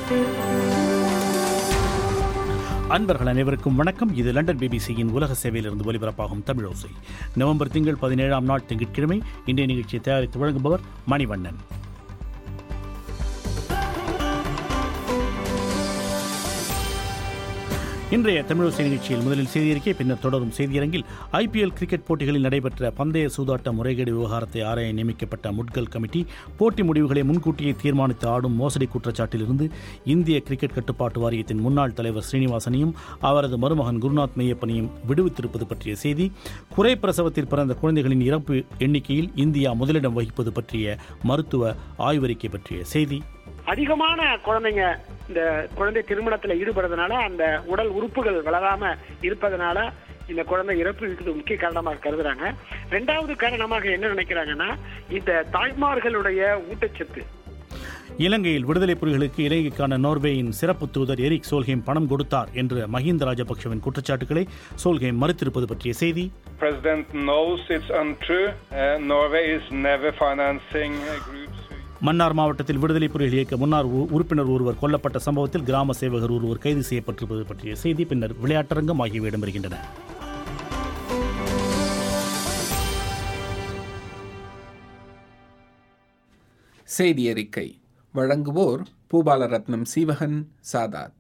அன்பர்கள் அனைவருக்கும் வணக்கம் இது லண்டன் பிபிசியின் உலக சேவையிலிருந்து ஒலிபரப்பாகும் தமிழோசை நவம்பர் திங்கள் பதினேழாம் நாள் திங்கட்கிழமை இன்றைய நிகழ்ச்சியை தயாரித்து வழங்குபவர் மணிவண்ணன் இன்றைய தமிழோசை நிகழ்ச்சியில் முதலில் செய்தியறிக்கை பின்னர் தொடரும் செய்தியரங்கில் ஐபிஎல் கிரிக்கெட் போட்டிகளில் நடைபெற்ற பந்தய சூதாட்ட முறைகேடு விவகாரத்தை ஆராய நியமிக்கப்பட்ட முட்கல் கமிட்டி போட்டி முடிவுகளை முன்கூட்டியே தீர்மானித்து ஆடும் மோசடி குற்றச்சாட்டிலிருந்து இந்திய கிரிக்கெட் கட்டுப்பாட்டு வாரியத்தின் முன்னாள் தலைவர் ஸ்ரீனிவாசனையும் அவரது மருமகன் குருநாத் மெய்யப்பனையும் விடுவித்திருப்பது பற்றிய செய்தி குறை பிரசவத்தில் பிறந்த குழந்தைகளின் இறப்பு எண்ணிக்கையில் இந்தியா முதலிடம் வகிப்பது பற்றிய மருத்துவ ஆய்வறிக்கை பற்றிய செய்தி அதிகமான குழந்தைங்க இந்த குழந்தை திருமணத்துல ஈடுபடுறதுனால அந்த உடல் உறுப்புகள் வளராம இருப்பதனால இந்த குழந்தை இறப்பு இருக்குது முக்கிய காரணமாக கருதுறாங்க ரெண்டாவது காரணமாக என்ன நினைக்கிறாங்கன்னா இந்த தாய்மார்களுடைய ஊட்டச்சத்து இலங்கையில் விடுதலை புலிகளுக்கு இலங்கைக்கான நோர்வேயின் சிறப்பு தூதர் எரிக் சோல்ஹேம் பணம் கொடுத்தார் என்ற மஹிந்த ராஜபக்சவின் குற்றச்சாட்டுகளை சோல்ஹேம் மறுத்திருப்பது பற்றிய செய்தி President knows it's untrue. Uh, Norway is never financing uh, groups. who- Mannar மாவட்டத்தில் விடுதலை புலிகள் இயக்க முன்னாள் உ- உறுப்பினர் ஒருவர் கொல்லப்பட்ட சம்பவத்தில் கிராம சேவகர் ஒருவர் கைது செய்யப்பட்டிருப்பது பற்றிய செய்தி பின்னர் விளையாட்டரங்கம் ஆகியவை இடம்பெறுகின்றன செய்தி அறிக்கை வழங்குவோர் பூபாலரத்னம் சீவகன் சாதாத்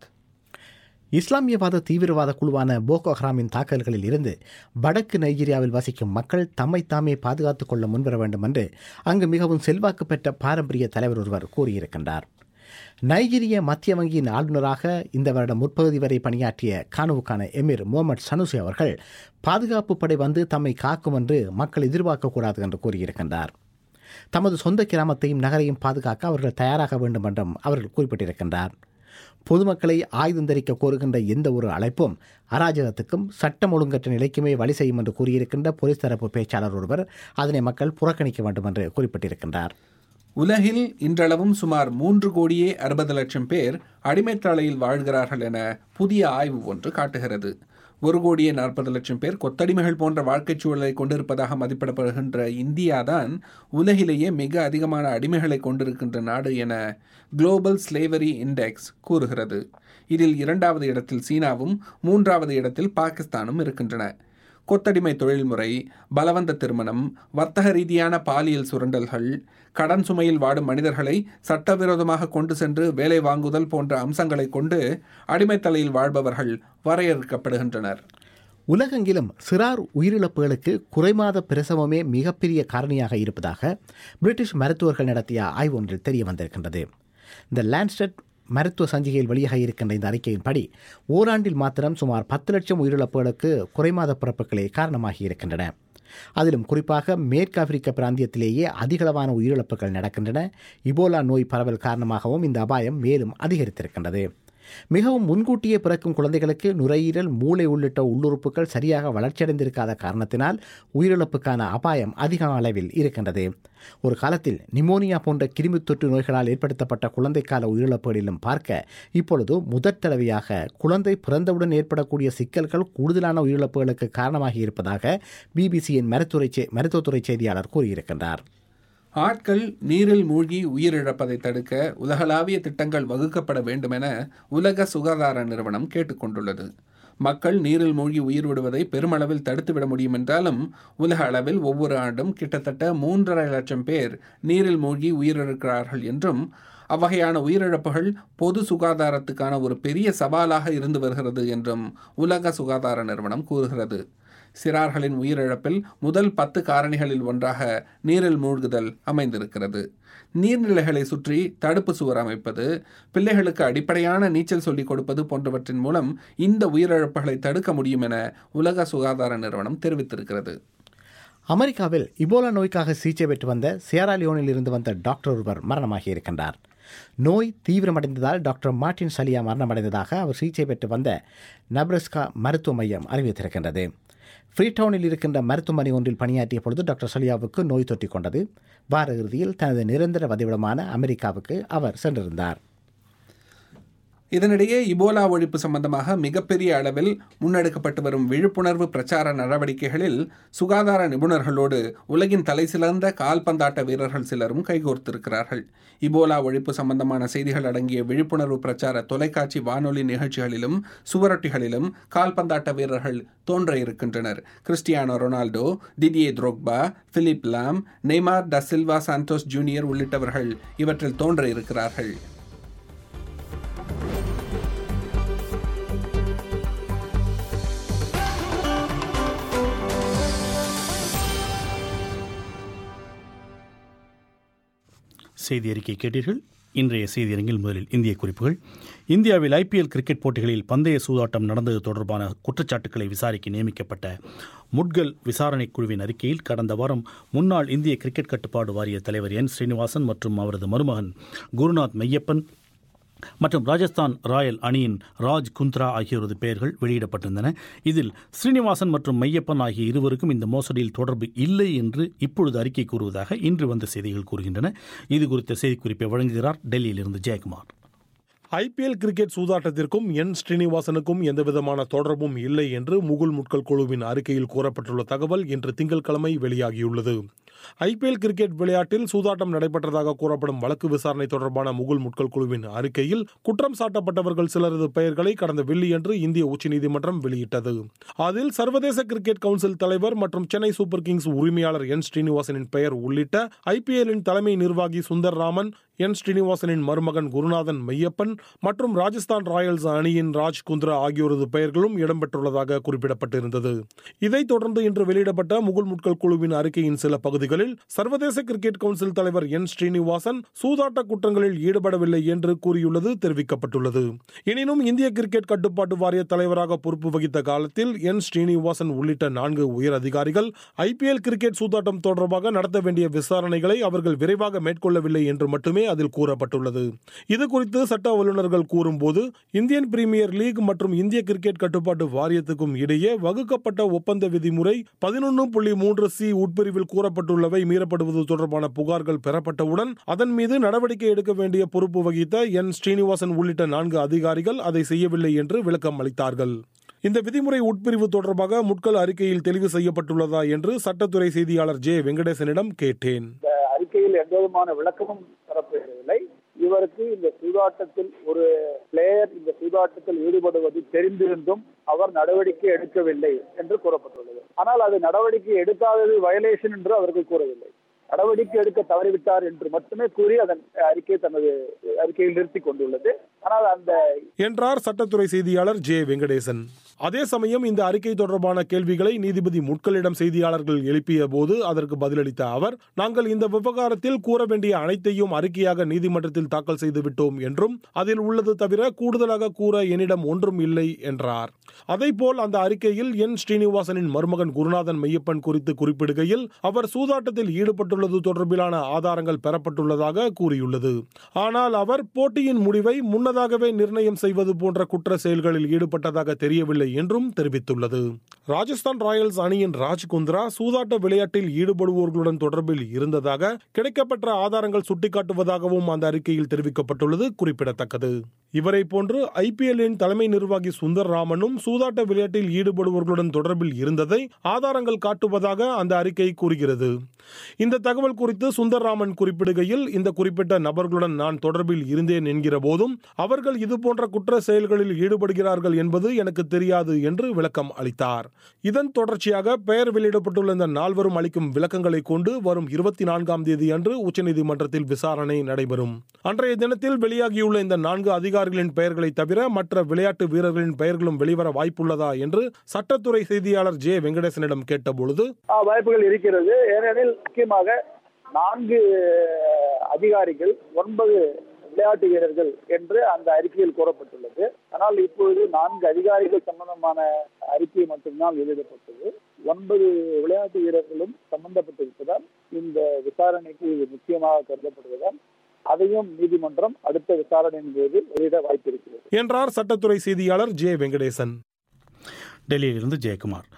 இஸ்லாமியவாத தீவிரவாத குழுவான போகோ ஹராமின் தாக்கல்களில் இருந்து வடக்கு நைஜீரியாவில் வசிக்கும் மக்கள் தம்மை தாமே பாதுகாத்துக் கொள்ள முன்வர வேண்டும் என்று அங்கு மிகவும் செல்வாக்கு பெற்ற பாரம்பரிய தலைவர் ஒருவர் கூறியிருக்கின்றார் நைஜீரிய மத்திய வங்கியின் ஆளுநராக இந்த வருடம் முற்பகுதி வரை பணியாற்றிய கானுவுக்கான எமிர் முகமது சனுசி அவர்கள் பாதுகாப்பு படை வந்து தம்மை காக்கும் என்று மக்கள் எதிர்பார்க்கக்கூடாது என்று கூறியிருக்கின்றார் தமது சொந்த கிராமத்தையும் நகரையும் பாதுகாக்க அவர்கள் தயாராக வேண்டும் என்றும் அவர்கள் குறிப்பிட்டிருக்கின்றார் பொதுமக்களை ஆயுதம் தரிக்க கோருகின்ற எந்த ஒரு அழைப்பும் அராஜகத்துக்கும் சட்டம் ஒழுங்கற்ற நிலைக்குமே வழி செய்யும் என்று கூறியிருக்கின்ற போலீஸ் தரப்பு பேச்சாளர் ஒருவர் அதனை மக்கள் புறக்கணிக்க வேண்டும் என்று குறிப்பிட்டிருக்கின்றார் உலகில் இன்றளவும் சுமார் மூன்று கோடியே அறுபது லட்சம் பேர் அடிமைத்தலையில் வாழ்கிறார்கள் என புதிய ஆய்வு ஒன்று காட்டுகிறது ஒரு கோடியே நாற்பது லட்சம் பேர் கொத்தடிமைகள் போன்ற வாழ்க்கைச் சூழலை கொண்டிருப்பதாக மதிப்பிடப்படுகின்ற இந்தியாதான் உலகிலேயே மிக அதிகமான அடிமைகளை கொண்டிருக்கின்ற நாடு என குளோபல் ஸ்லேவரி இண்டெக்ஸ் கூறுகிறது இதில் இரண்டாவது இடத்தில் சீனாவும் மூன்றாவது இடத்தில் பாகிஸ்தானும் இருக்கின்றன கொத்தடிமை தொழில்முறை பலவந்த திருமணம் வர்த்தக ரீதியான பாலியல் சுரண்டல்கள் கடன் சுமையில் வாடும் மனிதர்களை சட்டவிரோதமாக கொண்டு சென்று வேலை வாங்குதல் போன்ற அம்சங்களை கொண்டு அடிமைத்தலையில் வாழ்பவர்கள் வரையறுக்கப்படுகின்றனர் உலகெங்கிலும் சிறார் உயிரிழப்புகளுக்கு குறைமாத பிரசவமே மிகப்பெரிய காரணியாக இருப்பதாக பிரிட்டிஷ் மருத்துவர்கள் நடத்திய ஆய்வு ஒன்றில் தெரிய வந்திருக்கின்றது இந்த லேண்ட்ஸ்டட் மருத்துவ சஞ்சிகையில் வெளியாக இருக்கின்ற இந்த அறிக்கையின்படி ஓராண்டில் மாத்திரம் சுமார் பத்து லட்சம் உயிரிழப்புகளுக்கு குறைமாத பிறப்புகளே காரணமாகி இருக்கின்றன அதிலும் குறிப்பாக மேற்கு ஆப்பிரிக்க பிராந்தியத்திலேயே அதிகளவான உயிரிழப்புகள் நடக்கின்றன இபோலா நோய் பரவல் காரணமாகவும் இந்த அபாயம் மேலும் அதிகரித்திருக்கின்றது மிகவும் முன்கூட்டியே பிறக்கும் குழந்தைகளுக்கு நுரையீரல் மூளை உள்ளிட்ட உள்ளுறுப்புகள் சரியாக வளர்ச்சியடைந்திருக்காத காரணத்தினால் உயிரிழப்புக்கான அபாயம் அதிக அளவில் இருக்கின்றது ஒரு காலத்தில் நிமோனியா போன்ற கிருமித் தொற்று நோய்களால் ஏற்படுத்தப்பட்ட குழந்தைக்கால உயிரிழப்புகளிலும் பார்க்க இப்பொழுது முதற் தடவையாக குழந்தை பிறந்தவுடன் ஏற்படக்கூடிய சிக்கல்கள் கூடுதலான உயிரிழப்புகளுக்கு காரணமாகி இருப்பதாக பிபிசியின் மருத்துவரை செ- மருத்துவத்துறை செய்தியாளர் கூறியிருக்கின்றார் ஆட்கள் நீரில் மூழ்கி உயிரிழப்பதை தடுக்க உலகளாவிய திட்டங்கள் வகுக்கப்பட வேண்டும் என உலக சுகாதார நிறுவனம் கேட்டுக்கொண்டுள்ளது மக்கள் நீரில் மூழ்கி உயிர் விடுவதை பெருமளவில் தடுத்துவிட முடியும் என்றாலும் உலக அளவில் ஒவ்வொரு ஆண்டும் கிட்டத்தட்ட மூன்றரை லட்சம் பேர் நீரில் மூழ்கி உயிரிழக்கிறார்கள் என்றும் அவ்வகையான உயிரிழப்புகள் பொது சுகாதாரத்துக்கான ஒரு பெரிய சவாலாக இருந்து வருகிறது என்றும் உலக சுகாதார நிறுவனம் கூறுகிறது சிறார்களின் உயிரிழப்பில் முதல் பத்து காரணிகளில் ஒன்றாக நீரில் மூழ்குதல் அமைந்திருக்கிறது நீர்நிலைகளை சுற்றி தடுப்பு சுவர் அமைப்பது பிள்ளைகளுக்கு அடிப்படையான நீச்சல் சொல்லிக் கொடுப்பது போன்றவற்றின் மூலம் இந்த உயிரிழப்புகளை தடுக்க முடியும் என உலக சுகாதார நிறுவனம் தெரிவித்திருக்கிறது அமெரிக்காவில் இபோலா நோய்க்காக சிகிச்சை பெற்று வந்த சியராலியோனில் இருந்து வந்த டாக்டர் ஒருவர் மரணமாகி இருக்கின்றார் நோய் தீவிரமடைந்ததால் டாக்டர் மார்டின் சலியா மரணமடைந்ததாக அவர் சிகிச்சை பெற்று வந்த நப்ரஸ்கா மருத்துவ மையம் அறிவித்திருக்கின்றது ஃப்ரீடவுனில் இருக்கின்ற மருத்துவமனை ஒன்றில் பணியாற்றிய பொழுது டாக்டர் சலியாவுக்கு நோய் தொற்றிக் கொண்டது வார இறுதியில் தனது நிரந்தர வதிவிடமான அமெரிக்காவுக்கு அவர் சென்றிருந்தார் இதனிடையே இபோலா ஒழிப்பு சம்பந்தமாக மிகப்பெரிய அளவில் முன்னெடுக்கப்பட்டு வரும் விழிப்புணர்வு பிரச்சார நடவடிக்கைகளில் சுகாதார நிபுணர்களோடு உலகின் தலைசிறந்த கால்பந்தாட்ட வீரர்கள் சிலரும் கைகோர்த்திருக்கிறார்கள் இபோலா ஒழிப்பு சம்பந்தமான செய்திகள் அடங்கிய விழிப்புணர்வு பிரச்சார தொலைக்காட்சி வானொலி நிகழ்ச்சிகளிலும் சுவரொட்டிகளிலும் கால்பந்தாட்ட வீரர்கள் தோன்ற இருக்கின்றனர் Cristiano Ronaldo Didier Drogba Philipp Lahm Neymar da Silva Santos junior உள்ளிட்டவர்கள் இவற்றில் தோன்ற இருக்கிறார்கள் செய்தி அறிக்கை கேட்டீர்கள் இன்றைய செய்தியரங்கில் முதலில் இந்திய குறிப்புகள் இந்தியாவில் ஐபிஎல் கிரிக்கெட் போட்டிகளில் பந்தய சூதாட்டம் நடந்தது தொடர்பான குற்றச்சாட்டுக்களை விசாரிக்க நியமிக்கப்பட்ட முட்கல் விசாரணை குழுவின் அறிக்கையில் கடந்த வாரம் முன்னாள் இந்திய கிரிக்கெட் கட்டுப்பாடு வாரிய தலைவர் என் ஸ்ரீனிவாசன் மற்றும் அவரது மருமகன் குருநாத் மெய்யப்பன் மற்றும் ராஜஸ்தான் ராயல் அணியின் ராஜ் குந்த்ரா ஆகியோரது பெயர்கள் வெளியிடப்பட்டிருந்தன இதில் ஸ்ரீனிவாசன் மற்றும் மையப்பன் ஆகிய இருவருக்கும் இந்த மோசடியில் தொடர்பு இல்லை என்று இப்பொழுது அறிக்கை கூறுவதாக இன்று வந்த செய்திகள் கூறுகின்றன இது குறித்த செய்திக்குறிப்பை வழங்குகிறார் டெல்லியிலிருந்து ஜெயக்குமார் ஐபிஎல் கிரிக்கெட் சூதாட்டத்திற்கும் என் ஸ்ரீனிவாசனுக்கும் எந்தவிதமான தொடர்பும் இல்லை என்று முகுல் முட்கல் குழுவின் அறிக்கையில் கூறப்பட்டுள்ள தகவல் இன்று திங்கட்கிழமை வெளியாகியுள்ளது ஐபிஎல் கிரிக்கெட் விளையாட்டில் சூதாட்டம் நடைபெற்றதாக கூறப்படும் வழக்கு விசாரணை தொடர்பான முகுல் முட்கல் குழுவின் அறிக்கையில் குற்றம் சாட்டப்பட்டவர்கள் சிலரது பெயர்களை கடந்த வெள்ளியன்று இந்திய உச்சநீதிமன்றம் வெளியிட்டது அதில் சர்வதேச கிரிக்கெட் கவுன்சில் தலைவர் மற்றும் சென்னை சூப்பர் கிங்ஸ் உரிமையாளர் என் ஸ்ரீனிவாசனின் பெயர் உள்ளிட்ட ஐபிஎல்லின் தலைமை நிர்வாகி சுந்தர் ராமன் என் ஸ்ரீனிவாசனின் மருமகன் குருநாதன் மையப்பன் மற்றும் ராஜஸ்தான் ராயல்ஸ் அணியின் ராஜ் குந்த்ரா ஆகியோரது பெயர்களும் இடம்பெற்றுள்ளதாக குறிப்பிடப்பட்டிருந்தது இதைத் தொடர்ந்து இன்று வெளியிடப்பட்ட முகுல் முட்கல் குழுவின் அறிக்கையின் சில பகுதிகளில் சர்வதேச கிரிக்கெட் கவுன்சில் தலைவர் என் ஸ்ரீனிவாசன் சூதாட்ட குற்றங்களில் ஈடுபடவில்லை என்று கூறியுள்ளது தெரிவிக்கப்பட்டுள்ளது எனினும் இந்திய கிரிக்கெட் கட்டுப்பாட்டு வாரிய தலைவராக பொறுப்பு வகித்த காலத்தில் என் ஸ்ரீனிவாசன் உள்ளிட்ட நான்கு உயர் அதிகாரிகள் ஐபிஎல் கிரிக்கெட் சூதாட்டம் தொடர்பாக நடத்த வேண்டிய விசாரணைகளை அவர்கள் விரைவாக மேற்கொள்ளவில்லை என்று மட்டுமே அதில் கூறப்பட்டுள்ளது இது குறித்து சட்ட வல்லுநர்கள் கூறும்போது இந்தியன் பிரீமியர் லீக் மற்றும் இந்திய கிரிக்கெட் கட்டுப்பாட்டு வாரியத்துக்கும் இடையே வகுக்கப்பட்ட ஒப்பந்த விதிமுறை பதினொன்று புள்ளி மூன்று சி உட்பிரிவில் கூறப்பட்டுள்ளவை மீறப்படுவது தொடர்பான புகார்கள் பெறப்பட்டவுடன் அதன் மீது நடவடிக்கை எடுக்க வேண்டிய பொறுப்பு வகித்த என் ஸ்ரீனிவாசன் உள்ளிட்ட நான்கு அதிகாரிகள் அதை செய்யவில்லை என்று விளக்கம் அளித்தார்கள் இந்த விதிமுறை உட்பிரிவு தொடர்பாக முட்கல் அறிக்கையில் தெளிவு செய்யப்பட்டுள்ளதா என்று சட்டத்துறை செய்தியாளர் ஜே வெங்கடேசனிடம் கேட்டேன் அறிக்கையில் எந்த விதமான விளக்கமும் தரப்படவில்லை இவருக்கு இந்த சூதாட்டத்தில் ஒரு பிளேயர் இந்த சூதாட்டத்தில் ஈடுபடுவது தெரிந்திருந்தும் அவர் நடவடிக்கை எடுக்கவில்லை என்று கூறப்பட்டுள்ளது ஆனால் அது நடவடிக்கை எடுக்காதது வயலேஷன் என்று அவர்கள் கூறவில்லை நடவடிக்கை எடுக்க தவறிவிட்டார் என்று மட்டுமே கூறி அதன் அறிக்கை தனது அறிக்கையில் நிறுத்திக் கொண்டுள்ளது ஆனால் அந்த என்றார் சட்டத்துறை செய்தியாளர் ஜே வெங்கடேசன் அதே சமயம் இந்த அறிக்கை தொடர்பான கேள்விகளை நீதிபதி முட்களிடம் செய்தியாளர்கள் எழுப்பிய போது அதற்கு பதிலளித்த அவர் நாங்கள் இந்த விவகாரத்தில் கூற வேண்டிய அனைத்தையும் அறிக்கையாக நீதிமன்றத்தில் தாக்கல் செய்து விட்டோம் என்றும் அதில் உள்ளது தவிர கூடுதலாக கூற என்னிடம் ஒன்றும் இல்லை என்றார் அதேபோல் அந்த அறிக்கையில் என் ஸ்ரீனிவாசனின் மருமகன் குருநாதன் மையப்பன் குறித்து குறிப்பிடுகையில் அவர் சூதாட்டத்தில் ஈடுபட்டுள்ளது தொடர்பிலான ஆதாரங்கள் பெறப்பட்டுள்ளதாக கூறியுள்ளது ஆனால் அவர் போட்டியின் முடிவை முன்னதாகவே நிர்ணயம் செய்வது போன்ற குற்ற செயல்களில் ஈடுபட்டதாக தெரியவில்லை என்றும் தெரிவித்துள்ளது ராஜஸ்தான் ராயல்ஸ் அணியின் ராஜ் குந்த்ரா சூதாட்ட விளையாட்டில் ஈடுபடுவோர்களுடன் தொடர்பில் இருந்ததாக கிடைக்கப்பெற்ற ஆதாரங்கள் சுட்டிக்காட்டுவதாகவும் அந்த அறிக்கையில் தெரிவிக்கப்பட்டுள்ளது குறிப்பிடத்தக்கது இவரை போன்று ஐபிஎல்லின் தலைமை நிர்வாகி சுந்தர் ராமனும் சூதாட்ட விளையாட்டில் ஈடுபடுவோர்களுடன் தொடர்பில் இருந்ததை ஆதாரங்கள் காட்டுவதாக அந்த அறிக்கை கூறுகிறது இந்த தகவல் குறித்து சுந்தர்ராமன் குறிப்பிடுகையில் இந்த குறிப்பிட்ட நபர்களுடன் நான் தொடர்பில் இருந்தேன் என்கிற போதும் அவர்கள் இதுபோன்ற குற்ற செயல்களில் ஈடுபடுகிறார்கள் என்பது எனக்கு தெரியாது என்று விளக்கம் அளித்தார் இதன் தொடர்ச்சியாக பெயர் வெளியிடப்பட்டுள்ள இந்த நால்வரும் அளிக்கும் விளக்கங்களை கொண்டு வரும் இருபத்தி நான்காம் தேதி அன்று உச்சநீதிமன்றத்தில் விசாரணை நடைபெறும் அன்றைய தினத்தில் வெளியாகியுள்ள இந்த நான்கு அதிகாரிகளின் பெயர்களை தவிர மற்ற விளையாட்டு வீரர்களின் பெயர்களும் வெளிவர வாய்ப்புள்ளதா என்று சட்டத்துறை செய்தியாளர் ஜே வெங்கடேசனிடம் கேட்டபொழுது ஆ, வாய்ப்புகள் இருக்கிறது ஏனெனில் முக்கியமாக நான்கு அதிகாரிகள் ஒன்பது விளையாட்டு வீரர்கள் என்று அந்த அறிக்கையில் கூறப்பட்டுள்ளது ஆனால் இப்பொழுது நான்கு அதிகாரிகள் சம்பந்தமான அறிக்கை மட்டும்தான் வெளியிடப்பட்டது ஒன்பது விளையாட்டு வீரர்களும் சம்பந்தப்பட்டிருப்பதால் இந்த விசாரணைக்கு இது முக்கியமாக கருதப்படுவதால் அதையும் நீதிமன்றம் அடுத்த விசாரணையின் போது வெளியிட வாய்ப்பிருக்கிறது என்றார் சட்டத்துறை செய்தியாளர் ஜே வெங்கடேசன் டெல்லியிலிருந்து ஜெயக்குமார்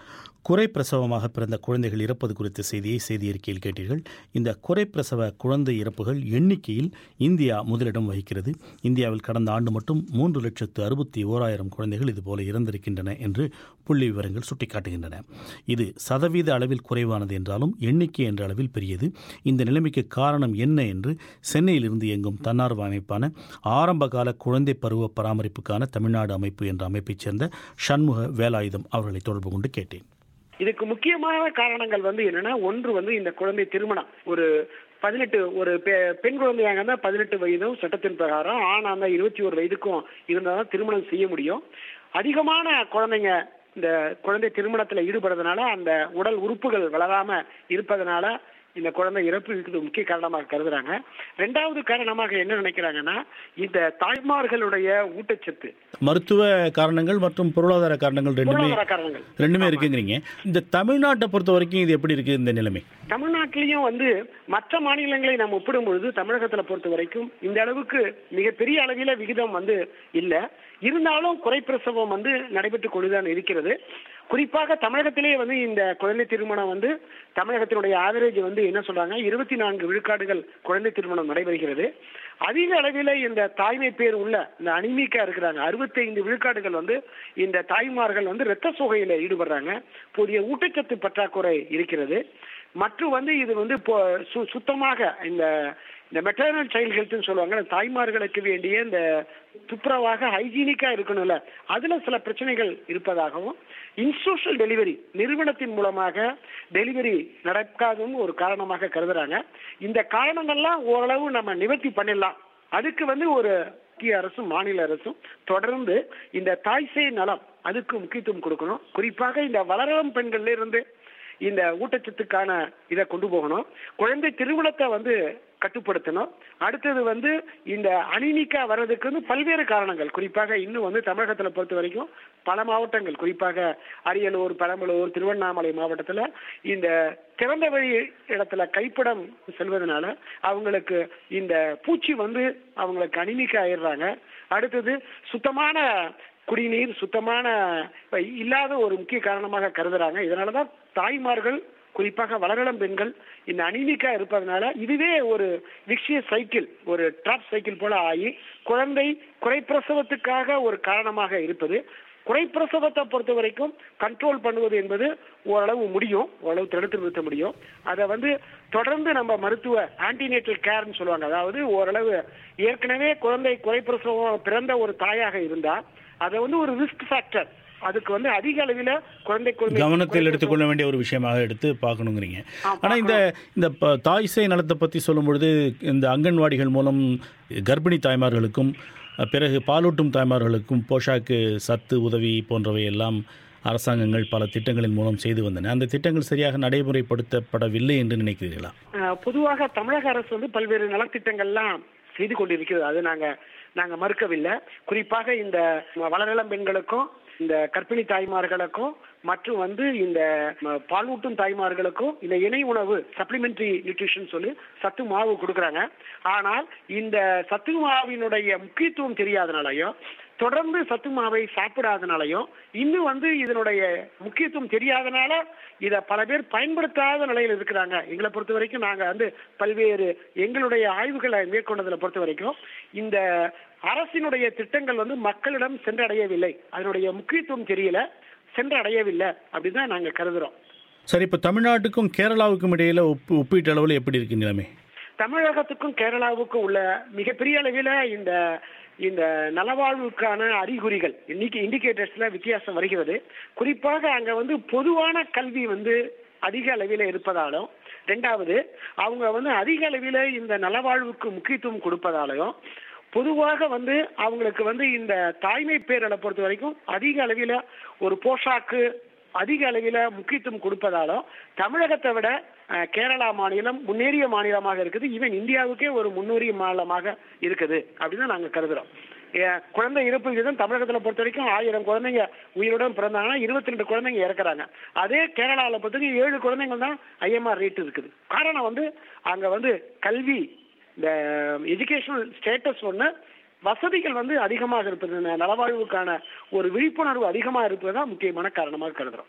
குறை பிரசவமாக பிறந்த குழந்தைகள் இறப்பது குறித்த செய்தியை செய்தி அறிக்கையில் கேட்டீர்கள் இந்த குறை பிரசவ குழந்தை இறப்புகள் எண்ணிக்கையில் இந்தியா முதலிடம் வகிக்கிறது இந்தியாவில் கடந்த ஆண்டு மட்டும் மூன்று லட்சத்து அறுபத்தி ஓராயிரம் குழந்தைகள் இதுபோல இறந்திருக்கின்றன என்று புள்ளி விவரங்கள் சுட்டிக்காட்டுகின்றன இது சதவீத அளவில் குறைவானது என்றாலும் எண்ணிக்கை என்ற அளவில் பெரியது இந்த நிலைமைக்கு காரணம் என்ன என்று சென்னையிலிருந்து இயங்கும் தன்னார்வ அமைப்பான ஆரம்பகால குழந்தை பருவ பராமரிப்புக்கான தமிழ்நாடு அமைப்பு என்ற அமைப்பைச் சேர்ந்த சண்முக வேலாயுதம் அவர்களை தொடர்பு கொண்டு கேட்டேன் இதுக்கு முக்கியமான காரணங்கள் வந்து என்னன்னா ஒன்று வந்து இந்த குழந்தை திருமணம் ஒரு பதினெட்டு ஒரு பெ- பெண் குழந்தையாக இருந்தால் பதினெட்டு வயதும் சட்டத்தின் பிரகாரம் ஆணா இருந்தால் இருபத்தி ஒரு வயதுக்கும் இருந்தால் தான் திருமணம் செய்ய முடியும் அதிகமான குழந்தைங்க இந்த குழந்தை திருமணத்துல ஈடுபடுறதுனால அந்த உடல் உறுப்புகள் வளராம இருப்பதனால இந்த குழந்தை இறப்பு இருக்குது முக்கிய காரணமாக கருதுறாங்க ரெண்டாவது காரணமாக என்ன நினைக்கிறாங்கன்னா இந்த தாய்மார்களுடைய ஊட்டச்சத்து மருத்துவ காரணங்கள் மற்றும் பொருளாதார காரணங்கள் ரெண்டுமே பொருளாதார காரணங்கள் ரெண்டுமே இருக்குங்கிறீங்க இந்த தமிழ்நாட்டை பொறுத்த வரைக்கும் இது எப்படி இருக்கு இந்த நிலைமை தமிழ்நாட்டிலையும் வந்து மற்ற மாநிலங்களை நாம் ஒப்பிடும் பொழுது தமிழகத்துல பொறுத்த வரைக்கும் இந்த அளவுக்கு மிகப்பெரிய அளவில விகிதம் வந்து இல்ல இருந்தாலும் குறைப்பிரசவம் வந்து நடைபெற்றுக் கொண்டுதான் இருக்கிறது குறிப்பாக தமிழகத்திலேயே வந்து இந்த குழந்தை திருமணம் வந்து தமிழகத்தினுடைய ஆவரேஜ் வந்து என்ன சொல்றாங்க இருபத்தி நான்கு விழுக்காடுகள் குழந்தை திருமணம் நடைபெறுகிறது அதிக அளவில் இந்த தாய்மை பேர் உள்ள இந்த அனிமிக்கா இருக்கிறாங்க அறுபத்தைந்து விழுக்காடுகள் வந்து இந்த தாய்மார்கள் வந்து இரத்த சோகையில ஈடுபடுறாங்க புதிய ஊட்டச்சத்து பற்றாக்குறை இருக்கிறது மற்றும் வந்து இது வந்து இப்போ சு- சுத்தமாக இந்த இந்த மெட்டர்னல் சைல்ட் ஹெல்த்னு சொல்லுவாங்க இந்த தாய்மார்களுக்கு வேண்டிய இந்த துப்புரவாக ஹைஜீனிக்கா இருக்கணும்ல அதுல சில பிரச்சனைகள் இருப்பதாகவும் இன்ஸ்டியூஷனல் டெலிவரி நிறுவனத்தின் மூலமாக டெலிவரி நடக்காதும் ஒரு காரணமாக கருதுறாங்க இந்த காரணங்கள்லாம் ஓரளவு நம்ம நிவர்த்தி பண்ணிடலாம் அதுக்கு வந்து ஒரு மத்திய அரசும் மாநில அரசும் தொடர்ந்து இந்த தாய்சேய் நலம் அதுக்கு முக்கியத்துவம் கொடுக்கணும் குறிப்பாக இந்த வளரும் பெண்கள்ல இருந்து இந்த ஊட்டச்சத்துக்கான இதை கொண்டு போகணும் குழந்தை திருமணத்தை வந்து கட்டுப்படுத்தணும் அடுத்தது வந்து இந்த அனிமிக்கா வர்றதுக்கு வந்து பல்வேறு காரணங்கள் குறிப்பாக இன்னும் வந்து தமிழகத்துல பொறுத்த வரைக்கும் பல மாவட்டங்கள் குறிப்பாக அரியலூர் பெரம்பலூர் திருவண்ணாமலை மாவட்டத்துல இந்த திறந்த வழி இடத்துல கைப்படம் செல்வதனால அவங்களுக்கு இந்த பூச்சி வந்து அவங்களுக்கு அனிமிக்கா ஆயிடுறாங்க அடுத்தது சுத்தமான குடிநீர் சுத்தமான இல்லாத ஒரு முக்கிய காரணமாக கருதுறாங்க இதனாலதான் தாய்மார்கள் குறிப்பாக வளரிளம் பெண்கள் இந்த அனிமிக்கா இருப்பதனால இதுவே ஒரு விக்ஷிய சைக்கிள் ஒரு ட்ராப் சைக்கிள் போல ஆகி குழந்தை குறைப்பிரசவத்துக்காக ஒரு காரணமாக இருப்பது குறைப்பிரசவத்தை பொறுத்த வரைக்கும் கண்ட்ரோல் பண்ணுவது என்பது ஓரளவு முடியும் ஓரளவு தடுத்து நிறுத்த முடியும் அதை வந்து தொடர்ந்து நம்ம மருத்துவ ஆன்டினேட்டல் கேர்னு சொல்லுவாங்க அதாவது ஓரளவு ஏற்கனவே குழந்தை குறைப்பிரசவம் பிறந்த ஒரு தாயாக இருந்தா அதை வந்து ஒரு ரிஸ்க் ஃபேக்டர் அதுக்கு வந்து அதிக அளவில் குழந்தை குழந்தை கவனத்தில் எடுத்துக்கொள்ள வேண்டிய ஒரு விஷயமாக எடுத்து பார்க்கணுங்கிறீங்க ஆனால் இந்த இந்த ப- தாய் சேய் நலத்தை பற்றி சொல்லும் பொழுது இந்த அங்கன்வாடிகள் மூலம் கர்ப்பிணி தாய்மார்களுக்கும் அஹ், பிறகு பாலூட்டும் தாய்மார்களுக்கும் போஷாக்கு சத்து உதவி போன்றவை எல்லாம் அரசாங்கங்கள் பல திட்டங்களின் மூலம் செய்து வந்தன அந்த திட்டங்கள் சரியாக நடைமுறைப்படுத்தப்படவில்லை என்று நினைக்கிறீர்களா அஹ், பொதுவாக தமிழக அரசு வந்து பல்வேறு நலத்திட்டங்கள்லாம் செய்து கொண்டிருக்கிறது அது நாங்க நாங்க மறுக்கவில்லை குறிப்பாக இந்த வளரிளம் பெண்களுக்கும் இந்த கர்ப்பிணி தாய்மார்களுக்கும் மற்றும் வந்து இந்த ம, பாலூட்டும் தாய்மார்களுக்கும் இந்த இணை உணவு சப்ளிமெண்டரி நியூட்ரிஷன் சொல்லி சத்து மாவு கொடுக்குறாங்க ஆனால் இந்த சத்து மாவினுடைய முக்கியத்துவம் தெரியாதனாலயும் தொடர்ந்து சத்து மாவை சாப்பிடாதனாலையும் இன்னும் வந்து இதனுடைய முக்கியத்துவம் தெரியாதனால இத பல பேர் பயன்படுத்தாத நிலையில் இருக்கிறாங்க எங்களை பொறுத்த வரைக்கும் நாங்க வந்து பல்வேறு எங்களுடைய ஆய்வுகளை மேற்கொண்டதுல பொறுத்த வரைக்கும் இந்த அரசினுடைய திட்டங்கள் வந்து மக்களிடம் சென்றடையவில்லை அதனுடைய முக்கியத்துவம் தெரியல சென்றடையவில்லை அப்படின்னு தான் நாங்க கருதுறோம் சரி இப்போ தமிழ்நாட்டுக்கும் கேரளாவுக்கும் இடையில ஒப்பு ஒப்பீட்டு அளவில் எப்படி இருக்கு நிலைமை தமிழகத்துக்கும் கேரளாவுக்கும் உள்ள மிகப்பெரிய அளவில் இந்த இந்த நலவாழ்வுக்கான அறிகுறிகள் இன்னைக்கு இண்டிகேட்டர்ஸ்ல வித்தியாசம் வருகிறது குறிப்பாக அங்க வந்து பொதுவான கல்வி வந்து அதிக அளவில் இருப்பதாலும் ரெண்டாவது அவங்க வந்து அதிக அளவில் இந்த நலவாழ்வுக்கு முக்கியத்துவம் கொடுப்பதாலையும் பொதுவாக வந்து அவங்களுக்கு வந்து இந்த தாய்மை பேரலை பொறுத்த வரைக்கும் அதிக அளவில் ஒரு போஷாக்கு அதிக அளவில் முக்கியத்துவம் கொடுப்பதாலும் தமிழகத்தை விட அஹ், கேரளா மாநிலம் முன்னேறிய மாநிலமாக இருக்குது ஈவன் இந்தியாவுக்கே ஒரு முன்னேறிய மாநிலமாக இருக்குது அப்படின்னு நாங்க கருதுறோம் ஏ- குழந்தை இறப்பு விகிதம் தமிழகத்துல பொறுத்த வரைக்கும் ஆயிரம் குழந்தைங்க உயிருடன் பிறந்தாங்கன்னா இருபத்தி ரெண்டு குழந்தைங்க இறக்குறாங்க அதே கேரளாவில் பொறுத்த வரைக்கும் ஏழு குழந்தைங்கள் தான் ஐஎம்ஆர் ரேட் இருக்குது காரணம் வந்து அங்க வந்து கல்வி இந்த எஜுகேஷனல் ஸ்டேட்டஸ் ஒன்று வசதிகள் வந்து அதிகமாக இருப்பது இந்த நலவாழ்வுக்கான ஒரு விழிப்புணர்வு அதிகமாக இருப்பது தான் முக்கியமான காரணமாக கருதுறோம்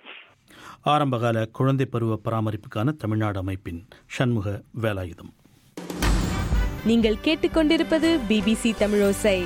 ஆரம்பகால குழந்தை பருவ பராமரிப்புக்கான தமிழ்நாடு அமைப்பின் சண்முக வேலாயுதம் நீங்கள் கேட்டுக்கொண்டிருப்பது பிபிசி தமிழோசை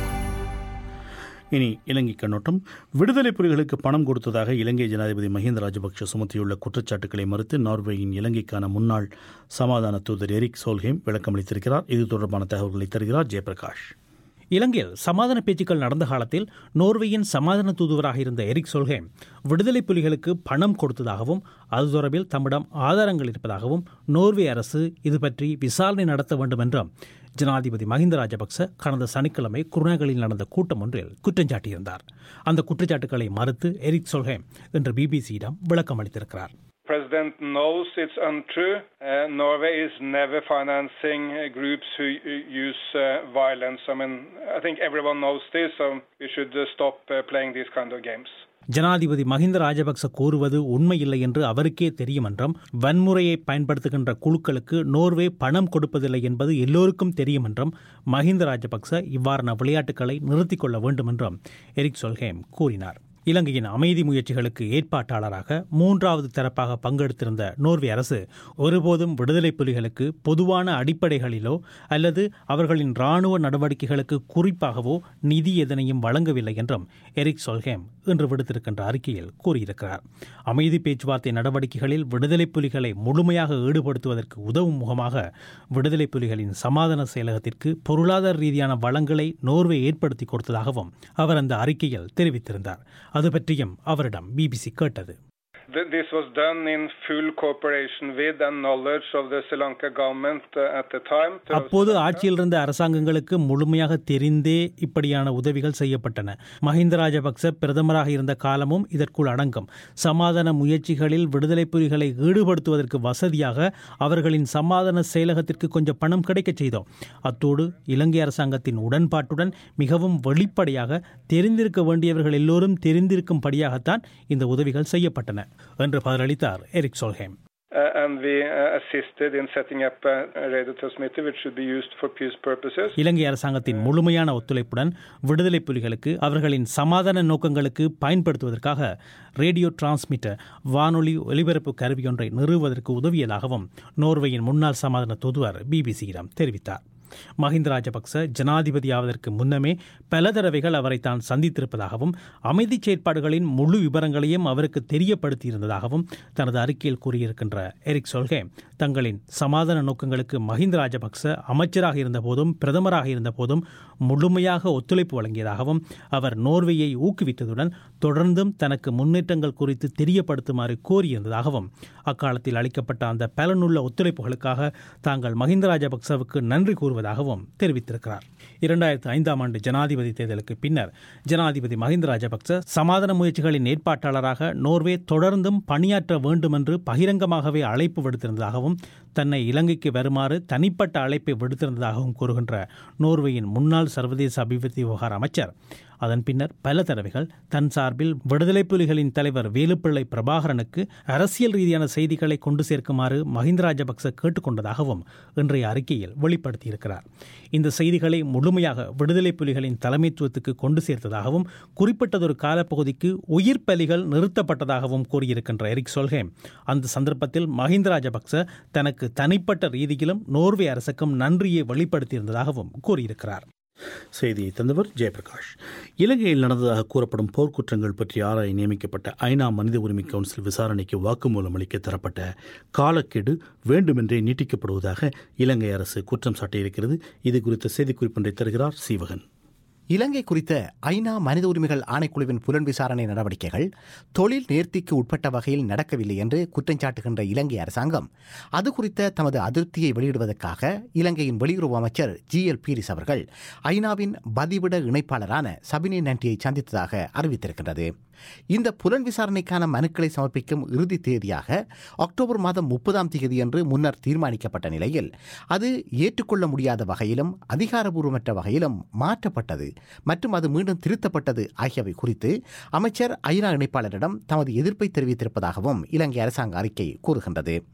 இனி இலங்கை கண்ணோட்டம் விடுதலை புலிகளுக்கு பணம் கொடுத்ததாக இலங்கை ஜனாதிபதி மஹிந்த ராஜபக்ஷ சுமத்தியுள்ள குற்றச்சாட்டுகளை மறுத்து நார்வேயின் இலங்கைக்கான முன்னாள் சமாதான தூதர் எரிக் சோல்ஹேம் விளக்கமளித்திருக்கிறார் இது தொடர்பான தகவல்களை தருகிறார் ஜெயபிரகாஷ் இலங்கையில் சமாதான பேச்சுக்கள் நடந்த காலத்தில் நோர்வேயின் சமாதான தூதுவராக இருந்த எரிக் சொல்ஹேம் விடுதலை புலிகளுக்கு பணம் கொடுத்ததாகவும் அது தொடர்பில் தம்மிடம் ஆதாரங்கள் இருப்பதாகவும் நோர்வே அரசு இது பற்றி விசாரணை நடத்த வேண்டும் என்றும் ஜனாதிபதி மஹிந்த ராஜபக்ச கடந்த சனிக்கிழமை குருநாகலில் நடந்த கூட்டம் ஒன்றில் குற்றம் சாட்டியிருந்தார் அந்த குற்றச்சாட்டுகளை மறுத்து எரிக் சொல்ஹேம் இன்று பிபிசியிடம் விளக்கம் அளித்திருக்கிறார் President knows it's untrue. Uh, Norway is never financing uh, groups who uh, use uh, violence. I mean, I think everyone knows this, so we should uh, stop uh, playing these kind of games. ஜனாதிபதி மஹிந்த ராஜபக்ச கூறுவது உண்மையில்லை என்று அவருக்கே தெரியும் என்றும் வன்முறையை பயன்படுத்துகின்ற குழுக்களுக்கு நோர்வே பணம் கொடுப்பதில்லை என்பது எல்லோருக்கும் தெரியும் என்றும் மஹிந்த ராஜபக்ச இவ்வாறான விளையாட்டுகளை நிறுத்திக் கொள்ள வேண்டும் என்றும் எரிக் சொல்ஹேம் கூறினார் இலங்கையின் அமைதி முயற்சிகளுக்கு ஏற்பாட்டாளராக மூன்றாவது தரப்பாக பங்கெடுத்திருந்த நோர்வே அரசு ஒருபோதும் விடுதலை புலிகளுக்கு பொதுவான அடிப்படைகளிலோ அல்லது அவர்களின் இராணுவ நடவடிக்கைகளுக்கு குறிப்பாகவோ நிதி எதனையும் வழங்கவில்லை என்றும் எரிக் சொல்ஹேம் இன்று விடுத்திருக்கின்ற அறிக்கையில் கூறியிருக்கிறார் அமைதி பேச்சுவார்த்தை நடவடிக்கைகளில் விடுதலை புலிகளை முழுமையாக ஈடுபடுத்துவதற்கு உதவும் முகமாக விடுதலை புலிகளின் சமாதான செயலகத்திற்கு பொருளாதார ரீதியான வளங்களை நோர்வே ஏற்படுத்தி கொடுத்ததாகவும் அவர் அந்த அறிக்கையில் தெரிவித்திருந்தார் அது பற்றியும் அவரிடம் பிபிசி கேட்டது Th- This was done in full cooperation with and knowledge of the Sri Lanka government uh, at the time. to அப்போது Sri Lanka. ஆட்சியில் இருந்த அரசாங்கங்களுக்கு முழுமையாக தெரிந்தே இப்படியான உதவிகள் செய்யப்பட்டன மஹிந்த ராஜபக்ச பிரதமராக இருந்த காலமும் இதற்குள் அடங்கும் சமாதான முயற்சிகளில் விடுதலை புலிகளை ஈடுபடுத்துவதற்கு வசதியாக அவர்களின் சமாதான செயலகத்திற்கு கொஞ்சம் பணம் கிடைக்கச் செய்தோம் அத்தோடு இலங்கை அரசாங்கத்தின் உடன்பாட்டுடன் மிகவும் வெளிப்படையாக தெரிந்திருக்க வேண்டியவர்கள் எல்லோரும் தெரிந்திருக்கும்படியாகத்தான் இந்த உதவிகள் செய்யப்பட்டன என்று பதிலளித்தார் Erik Solheim Uh, and we uh, assisted in setting up a a radio transmitter which should be used for peace purposes. இலங்கை அரசாங்கத்தின் முழுமையான ஒத்துழைப்புடன் விடுதலை புலிகளுக்கு அவர்களின் சமாதான நோக்கங்களுக்கு பயன்படுத்துவதற்காக ரேடியோ டிரான்ஸ்மிட்டர் வானொலி ஒலிபரப்பு கருவியொன்றை நிறுவுவதற்கு உதவியதாகவும் நோர்வேயின் முன்னாள் சமாதான தூதுவர் பிபிசியிடம் தெரிவித்தார் மஹிந்த ராஜபக்ச ஜனாதிபதியாவதற்கு முன்னமே பல தடவைகள் அவரை தான் சந்தித்திருப்பதாகவும் அமைதி செயற்பாடுகளின் முழு விவரங்களையும் அவருக்கு தெரியப்படுத்தியிருந்ததாகவும் தனது அறிக்கையில் கூறியிருக்கின்ற எரிக் சொல்கே தங்களின் சமாதான நோக்கங்களுக்கு மஹிந்த ராஜபக்ச அமைச்சராக இருந்தபோதும் பிரதமராக இருந்தபோதும் முழுமையாக ஒத்துழைப்பு வழங்கியதாகவும் அவர் நோர்வேயை ஊக்குவித்ததுடன் தொடர்ந்தும் தனக்கு முன்னேற்றங்கள் குறித்து தெரியப்படுத்துமாறு கோரியிருந்ததாகவும் அக்காலத்தில் அளிக்கப்பட்ட அந்த பலனுள்ள ஒத்துழைப்புகளுக்காக தாங்கள் மஹிந்த ராஜபக்சவுக்கு நன்றி கூறுவதாகவும் தெரிவித்திருக்கிறார் இரண்டாயிரத்து ஐந்தாம் ஆண்டு ஜனாதிபதி தேர்தலுக்கு பின்னர் ஜனாதிபதி மஹிந்த ராஜபக்ச சமாதான முயற்சிகளின் ஏற்பாட்டாளராக நோர்வே தொடர்ந்தும் பணியாற்ற வேண்டும் என்று பகிரங்கமாகவே அழைப்பு விடுத்திருந்ததாகவும் தன்னை இலங்கைக்கு வருமாறு தனிப்பட்ட அழைப்பை விடுத்திருந்ததாகவும் கூறுகின்ற நோர்வேயின் முன்னாள் சர்வதேச அபிவிருத்தி விவகார அமைச்சர் அதன் பின்னர் பல தடவைகள் தன் சார்பில் விடுதலை புலிகளின் தலைவர் வேலுப்பிள்ளை பிரபாகரனுக்கு அரசியல் ரீதியான செய்திகளை கொண்டு சேர்க்குமாறு மஹிந்த ராஜபக்ச கேட்டுக்கொண்டதாகவும் இன்றைய அறிக்கையில் வெளிப்படுத்தியிருக்கிறார் இந்த செய்திகளை முழுமையாக விடுதலை புலிகளின் தலைமைத்துவத்துக்கு கொண்டு சேர்த்ததாகவும் குறிப்பிட்டதொரு காலப்பகுதிக்கு உயிர் பலிகள் நிறுத்தப்பட்டதாகவும் கூறியிருக்கின்ற எரிக் சொல்ஹேம் அந்த சந்தர்ப்பத்தில் மஹிந்த ராஜபக்ச தனக்கு தனிப்பட்ட ரீதியிலும் நோர்வே அரசுக்கும் நன்றியை வெளிப்படுத்தியிருந்ததாகவும் கூறியிருக்கிறார் செய்தியை தந்தவர் ஜெயபிரகாஷ் இலங்கையில் நடந்ததாக கூறப்படும் போர்க்குற்றங்கள் பற்றி ஆராய நியமிக்கப்பட்ட ஐநா மனித உரிமை கவுன்சில் விசாரணைக்கு வாக்குமூலம் அளிக்க தரப்பட்ட காலக்கெடு வேண்டுமென்றே நீட்டிக்கப்படுவதாக இலங்கை அரசு குற்றம் சாட்டியிருக்கிறது இது குறித்த செய்திக்குறிப்பொன்றை தருகிறார் சீவகன் இலங்கை குறித்த ஐநா மனித உரிமைகள் ஆணைக்குழுவின் புலன் விசாரணை நடவடிக்கைகள் தொழில் நேர்த்திக்கு உட்பட்ட வகையில் நடக்கவில்லை என்று குற்றஞ்சாட்டுகின்ற இலங்கை அரசாங்கம் அது குறித்த தமது அதிருப்தியை வெளியிடுவதற்காக இலங்கையின் வெளியுறவு அமைச்சர் ஜி எல் பீரிஸ் அவர்கள் ஐநாவின் பதிவிட இணைப்பாளரான சபினி நன்டியை சந்தித்ததாக அறிவித்திருக்கின்றது இந்த புலன் விசாரணைக்கான மனுக்களை சமர்ப்பிக்கும் இறுதி தேதியாக அக்டோபர் மாதம் முப்பதாம் தேதி என்று முன்னர் தீர்மானிக்கப்பட்ட நிலையில் அது ஏற்றுக்கொள்ள முடியாத வகையிலும் அதிகாரபூர்வமற்ற வகையிலும் மாற்றப்பட்டது மற்றும் அது மீண்டும் திருத்தப்பட்டது ஆகியவை குறித்து அமைச்சர் ஐநா இணைப்பாளரிடம் தமது எதிர்ப்பை தெரிவித்திருப்பதாகவும் இலங்கை அரசாங்க அறிக்கை கூறுகின்றது